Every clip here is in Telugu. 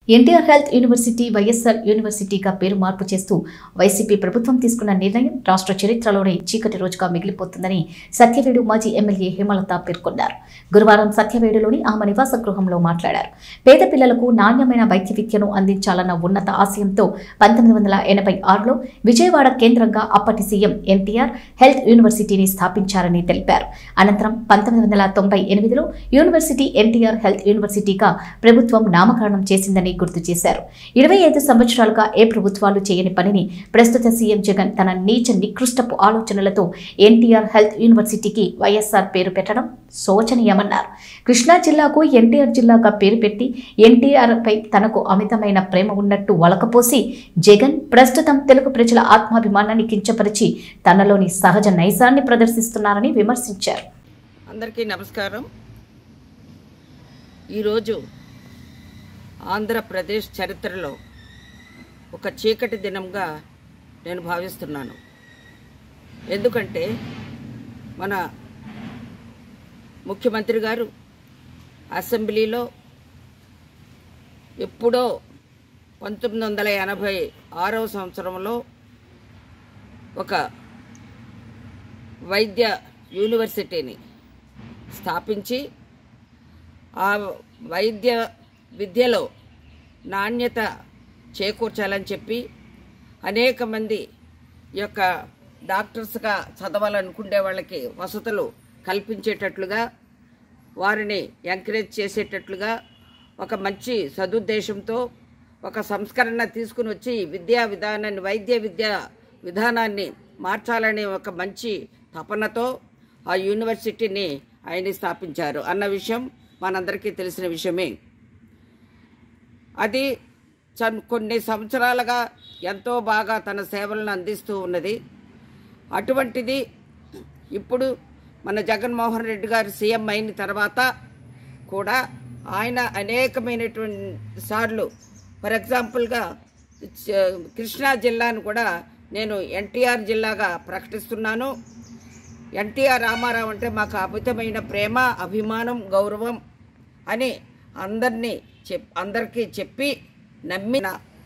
ఎన్టీఆర్ హెల్త్ యూనివర్సిటీ వైఎస్ఆర్ యూనివర్సిటీగా పేరు మార్పు చేస్తూ వైసీపీ ప్రభుత్వం తీసుకున్న నిర్ణయం రాష్ట్ర చరిత్రలోనే చీకటి రోజుగా మిగిలిపోతుందని సత్యవేడు మాజీ ఎమ్మెల్యే హేమలత పేర్కొన్నారు గురువారం సత్యవేడులోని ఆమె నివాస గృహంలో మాట్లాడారు పేద పిల్లలకు నాణ్యమైన వైద్య విద్యను అందించాలన్న ఉన్నత ఆశయంతో పంతొమ్మిది వందల ఎనభై ఆరులో విజయవాడ కేంద్రంగా అప్పటి సీఎం ఎన్టీఆర్ హెల్త్ యూనివర్సిటీని స్థాపించారని తెలిపారు అనంతరం పంతొమ్మిది వందల తొంభై ఎనిమిదిలో యూనివర్సిటీ ఎన్టీఆర్ హెల్త్ యూనివర్సిటీగా ప్రభుత్వం నామకరణం చేసిందని గుర్తు చేశారు ఇరవై ఐదు సంవత్సరాలుగా ఏ ప్రభుత్వాలు చేయని పనిని ప్రస్తుత సీఎం జగన్ తన నీచ నికృష్టపు ఆలోచనలతో ఎన్టీఆర్ హెల్త్ యూనివర్సిటీకి వైఎస్ఆర్ పేరు పెట్టడం శోచనీయమన్నారు కృష్ణా జిల్లాకు ఎన్టీఆర్ జిల్లాగా పేరు పెట్టి ఎన్టీఆర్ పై తనకు అమితమైన ప్రేమ ఉన్నట్టు వలకపోసి జగన్ ప్రస్తుతం తెలుగు ప్రజల ఆత్మాభిమానాన్ని కించపరిచి తనలోని సహజ నైజాన్ని ప్రదర్శిస్తున్నారని విమర్శించారు అందరికీ నమస్కారం ఈరోజు ఆంధ్రప్రదేశ్ చరిత్రలో ఒక చీకటి దినంగా నేను భావిస్తున్నాను ఎందుకంటే మన ముఖ్యమంత్రి గారు అసెంబ్లీలో ఎప్పుడో పంతొమ్మిది వందల ఎనభై ఆరవ సంవత్సరంలో ఒక వైద్య యూనివర్సిటీని స్థాపించి ఆ వైద్య విద్యలో నాణ్యత చేకూర్చాలని చెప్పి అనేక మంది ఈ యొక్క డాక్టర్స్గా చదవాలనుకునే వాళ్ళకి వసతులు కల్పించేటట్లుగా వారిని ఎంకరేజ్ చేసేటట్లుగా ఒక మంచి సదుద్దేశంతో ఒక సంస్కరణ తీసుకుని వచ్చి విద్యా విధానాన్ని వైద్య విద్యా విధానాన్ని మార్చాలనే ఒక మంచి తపనతో ఆ యూనివర్సిటీని ఆయన స్థాపించారు అన్న విషయం మనందరికీ తెలిసిన విషయమే అది చన్- కొన్ని సంవత్సరాలుగా ఎంతో బాగా తన సేవలను అందిస్తూ ఉన్నది అటువంటిది ఇప్పుడు మన జగన్మోహన్ రెడ్డి గారు సీఎం అయిన తర్వాత కూడా ఆయన అనేకమైనటువంటి సార్లు ఫర్ ఎగ్జాంపుల్గా చ- కృష్ణా జిల్లాను కూడా నేను ఎన్టీఆర్ జిల్లాగా ప్రకటిస్తున్నాను ఎన్టీఆర్ రామారావు అంటే మాకు అమితమైన ప్రేమ అభిమానం గౌరవం అని అందరినీ చెప్ అందరికీ చెప్పి నమ్మిన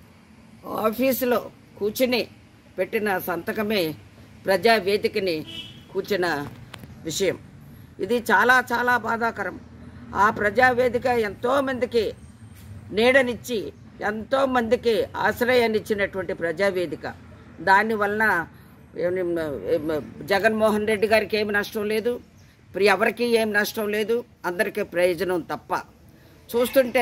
ఆఫీసులో కూర్చుని పెట్టిన సంతకమే ప్రజావేదికని కూర్చున్న విషయం ఇది చాలా చాలా బాధాకరం ఆ ప్రజావేదిక ఎంతోమందికి నీడనిచ్చి ఎంతోమందికి ఆశ్రయాన్ని ఇచ్చినటువంటి ప్రజావేదిక దానివలన ఏమి- ఏమి- జగన్మోహన్ రెడ్డి గారికి ఏమి నష్టం లేదు ఇప్పుడు ఎవరికి ఏం నష్టం లేదు అందరికీ ప్రయోజనం తప్ప చూస్తుంటే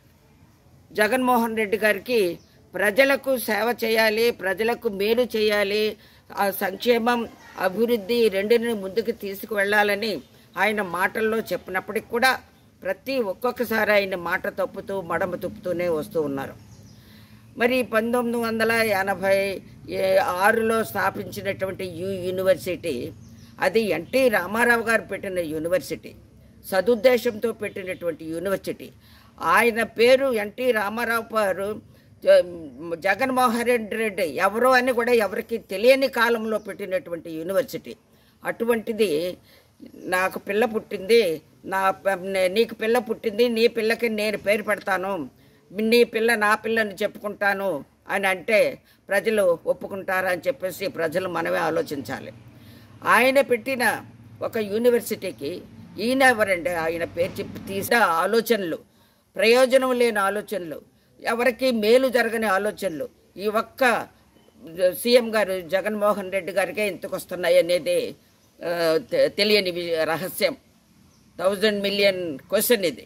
జగన్మోహన్ రెడ్డి గారికి ప్రజలకు సేవ చేయాలి ప్రజలకు మేలు చేయాలి ఆ సంక్షేమం అభివృద్ధి రెండిని ముందుకు తీసుకువెళ్ళాలని ఆయన మాటల్లో చెప్పినప్పటికి కూడా ప్రతి ఒక్కొక్కసారి ఆయన మాట తప్పుతూ మడమ తిప్పుతూనే వస్తూ ఉన్నారు మరి పంతొమ్మిది వందల ఎనభై ఏ- ఆరులో స్థాపించినటువంటి యు యూనివర్సిటీ అది ఎన్టీ రామారావు గారు పెట్టిన యూనివర్సిటీ సదుద్దేశంతో పెట్టినటువంటి యూనివర్సిటీ ఆయన పేరు ఎన్టీ రామారావు గారు జ- జగన్మోహన్ రెడ్డి రెడ్డి ఎవరో అని కూడా ఎవరికి తెలియని కాలంలో పెట్టినటువంటి యూనివర్సిటీ అటువంటిది నాకు పిల్ల పుట్టింది నా ప- నే- నీకు పిల్ల పుట్టింది నీ పిల్లకి నేను పేరు పెడతాను నీ పిల్ల నా పిల్లని చెప్పుకుంటాను అని అంటే ప్రజలు ఒప్పుకుంటారా అని చెప్పేసి ప్రజలు మనమే ఆలోచించాలి ఆయన పెట్టిన ఒక యూనివర్సిటీకి ఈయన ఎవరండి ఆయన పేరు చెప్పి తీసిన ఆలోచనలు ప్రయోజనం లేని ఆలోచనలు ఎవరికి మేలు జరగని ఆలోచనలు ఈ ఒక్క సీఎం గారు జగన్మోహన్ రెడ్డి గారికే ఇంతకు వస్తున్నాయి అనేది ఆ, తె- తెలియని వి- రహస్యం థౌజండ్ మిలియన్ క్వశ్చన్ ఇది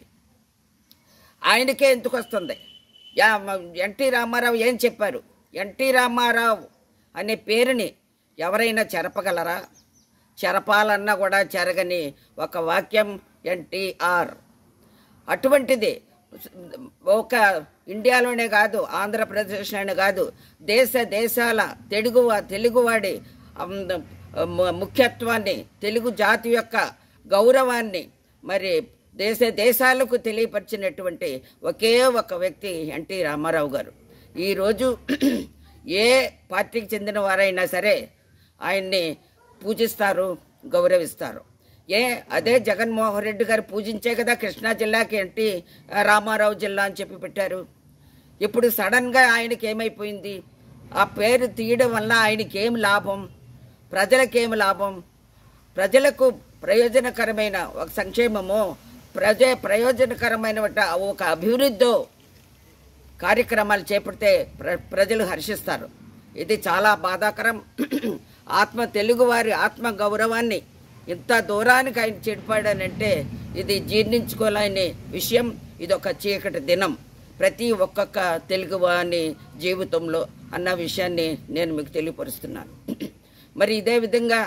ఆయనకే ఎందుకు వస్తుంది యా మ- ఎన్టీ రామారావు ఏం చెప్పారు ఎన్టీ రామారావు అనే పేరుని ఎవరైనా చెరపగలరా చెరపాలన్నా కూడా చెరగని ఒక వాక్యం ఎన్టీఆర్ అటువంటిది ఒక ఇండియాలోనే కాదు ఆంధ్రప్రదేశ్లోనే కాదు దేశ దేశాల తెలుగు తెలుగువాడి అమ్, ము- ముఖ్యత్వాన్ని తెలుగు జాతి యొక్క గౌరవాన్ని మరి దేశ దేశాలకు తెలియపరిచినటువంటి ఒకే ఒక వ్యక్తి ఎన్టీ రామారావు గారు ఈరోజు ఏ పార్టీకి చెందిన వారైనా సరే ఆయన్ని పూజిస్తారు గౌరవిస్తారు ఏ అదే జగన్మోహన్ రెడ్డి గారు పూజించే కదా కృష్ణా జిల్లాకి ఎన్టీ రామారావు జిల్లా అని చెప్పి పెట్టారు ఇప్పుడు సడన్గా ఆయనకి ఏమైపోయింది ఆ పేరు తీయడం వల్ల ఆయనకి ఏం లాభం ప్రజలకేమి లాభం ప్రజలకు ప్రయోజనకరమైన ఒక సంక్షేమము ప్రజ ప్రయోజనకరమైన ఒక అభివృద్ధి కార్యక్రమాలు చేపడితే ప్ర ప్రజలు హర్షిస్తారు ఇది చాలా బాధాకరం ఆత్మ తెలుగువారి ఆత్మ గౌరవాన్ని ఇంత దూరానికి ఆయన చెడిపాడనంటే ఇది జీర్ణించుకోలేని విషయం ఇది ఒక చీకటి దినం ప్రతి ఒక్కొక్క తెలుగువాని జీవితంలో అన్న విషయాన్ని నేను మీకు తెలియపరుస్తున్నాను మరి ఇదే విధంగా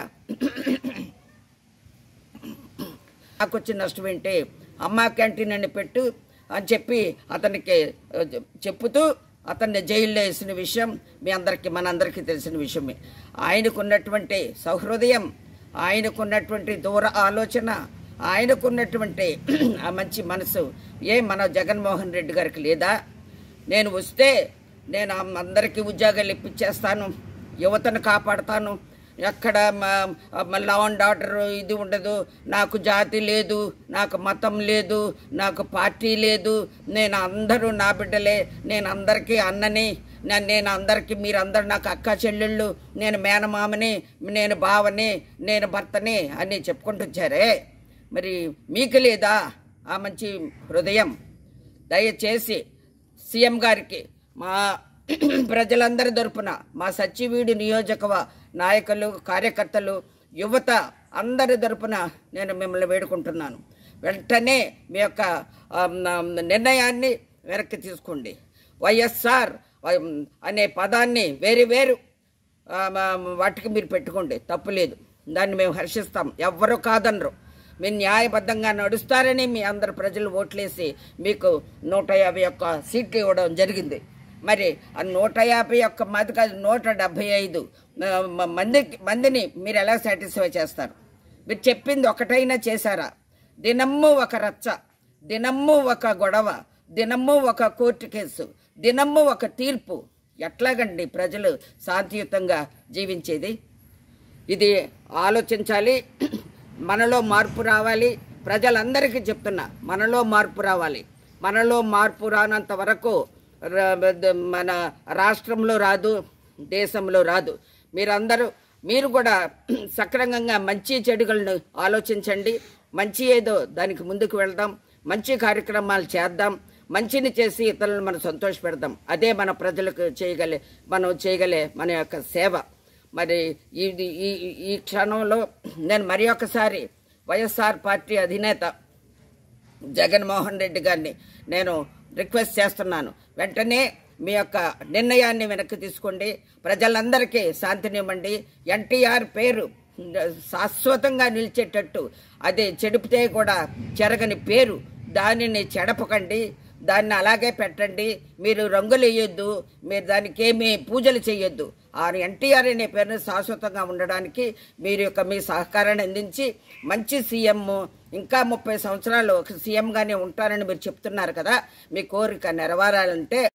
నాకు వచ్చిన నష్టం ఏంటి అమ్మా క్యాంటీన్ అని పెట్టు అని చెప్పి అతనికి ఆ, చెప్పుతూ అతన్ని జైల్లో వేసిన విషయం మీ అందరికీ మనందరికీ తెలిసిన విషయమే ఆయనకున్నటువంటి సౌహృదయం ఆయనకున్నటువంటి దూర ఆలోచన ఆయనకున్నటువంటి ఆ మంచి మనసు ఏ మన జగన్మోహన్ రెడ్డి గారికి లేదా నేను వస్తే నేను అందరికీ ఉద్యోగాలు ఇప్పించేస్తాను యువతను కాపాడతాను ఎక్కడ లా అండ్ ఆర్డర్ ఇది ఉండదు నాకు జాతి లేదు నాకు మతం లేదు నాకు పార్టీ లేదు నేను అందరూ నా బిడ్డలే నేను అందరికీ అన్నని నేను నేను అందరికీ మీరందరూ నాకు అక్క చెల్లెళ్ళు నేను మేనమామని నేను బావని నేను భర్తని అని చెప్పుకుంటూ వచ్చారే మరి మీకు లేదా ఆ మంచి హృదయం దయచేసి సీఎం గారికి మా ప్రజలందరి తరపున మా సచివీడు నియోజక నాయకులు కార్యకర్తలు యువత అందరి తరపున నేను మిమ్మల్ని వేడుకుంటున్నాను వెంటనే మీ యొక్క ఆ, న- నిర్ణయాన్ని వెనక్కి తీసుకోండి వైఎస్ఆర్ అనే పదాన్ని వేరు వేరు ఆ, మా- వాటికి మీరు పెట్టుకోండి తప్పులేదు దాన్ని మేము హర్షిస్తాం ఎవ్వరూ కాదనరు మీరు న్యాయబద్ధంగా నడుస్తారని మీ అందరు ప్రజలు ఓట్లేసి మీకు నూట యాభై ఒక్క సీట్లు ఇవ్వడం జరిగింది మరి ఆ నూట యాభై ఒక్క మంది కాదు నూట డెబ్భై ఐదు ఆ, మ- మందికి మందిని మీరు ఎలా సాటిస్ఫై చేస్తారు మీరు చెప్పింది ఒకటైనా చేశారా దినమ్ము ఒక రచ్చ దినమ్ము ఒక గొడవ దినమ్ము ఒక కోర్టు కేసు దినమ్ము ఒక తీర్పు ఎట్లాగండి ప్రజలు శాంతియుతంగా జీవించేది ఇది ఆలోచించాలి మనలో మార్పు రావాలి ప్రజలందరికీ చెప్తున్నా మనలో మార్పు రావాలి మనలో మార్పు రానంత వరకు ర- ద- మన రాష్ట్రంలో రాదు దేశంలో రాదు మీరందరూ మీరు కూడా సక్రమంగా మంచి చెడులను ఆలోచించండి మంచి ఏదో దానికి ముందుకు వెళ్దాం మంచి కార్యక్రమాలు చేద్దాం మంచిని చేసి ఇతరులను మనం సంతోష పెడదాం అదే మన ప్రజలకు చేయగలే మనం చేయగలే మన యొక్క సేవ మరి ఇది ఈ ఈ క్షణంలో నేను మరి ఒకసారి వైఎస్ఆర్ పార్టీ అధినేత జగన్మోహన్ రెడ్డి గారిని నేను రిక్వెస్ట్ చేస్తున్నాను వెంటనే మీ యొక్క నిర్ణయాన్ని వెనక్కి తీసుకోండి ప్రజలందరికీ శాంతినివ్వండి ఎన్టీఆర్ పేరు శాశ్వతంగా నిలిచేటట్టు అది చెడిపితే కూడా చెరగని పేరు దానిని చెడపకండి దాన్ని అలాగే పెట్టండి మీరు రంగులు వేయొద్దు మీరు దానికి ఏమి పూజలు చేయొద్దు ఆ ఎన్టీఆర్ అనే పేరుని శాశ్వతంగా ఉండడానికి మీరు యొక్క మీ సహకారాన్ని అందించి మంచి సీఎం ఇంకా ముప్పై సంవత్సరాలు ఒక సీఎంగానే ఉంటారని మీరు చెప్తున్నారు కదా మీ కోరిక నెరవేరాలంటే